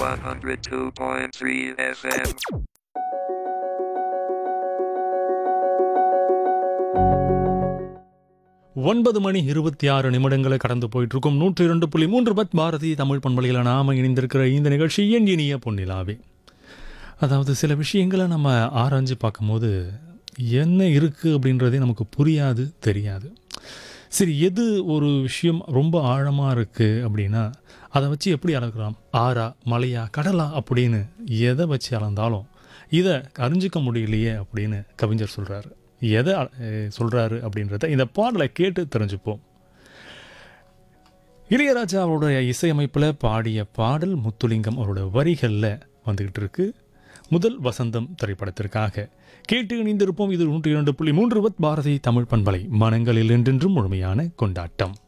102.3 FM. ஒன்பது மணி இருபத்தி ஆறு நிமிடங்களை கடந்து போயிட்டு இருக்கும் நூற்றி இரண்டு புள்ளி மூன்று பத் பாரதி தமிழ் பண்பலையில் நாம இணைந்திருக்கிற இந்த நிகழ்ச்சி என் இனிய பொன்னிலாவே அதாவது சில விஷயங்களை நம்ம ஆராய்ஞ்சு பார்க்கும்போது என்ன இருக்குது அப்படின்றதே நமக்கு புரியாது தெரியாது சரி எது ஒரு விஷயம் ரொம்ப ஆழமாக இருக்குது அப்படின்னா அதை வச்சு எப்படி அளக்கலாம் ஆறா மலையா கடலா அப்படின்னு எதை வச்சு அளந்தாலும் இதை அறிஞ்சிக்க முடியலையே அப்படின்னு கவிஞர் சொல்கிறாரு எதை அஹ், சொல்றாரு அப்படின்றத இந்த பாடலை கேட்டு தெரிஞ்சுப்போம் இளையராஜா அவருடைய இசையமைப்பில் பாடிய பாடல் முத்துலிங்கம் அவரோட வரிகளில் வந்துகிட்டு இருக்கு முதல் வசந்தம் திரைப்படத்திற்காக கேட்டு இணைந்திருப்போம் இது நூற்றி இரண்டு புள்ளி மூன்று பாரதி தமிழ் பண்பலை மனங்களில் என்றென்றும் முழுமையான கொண்டாட்டம்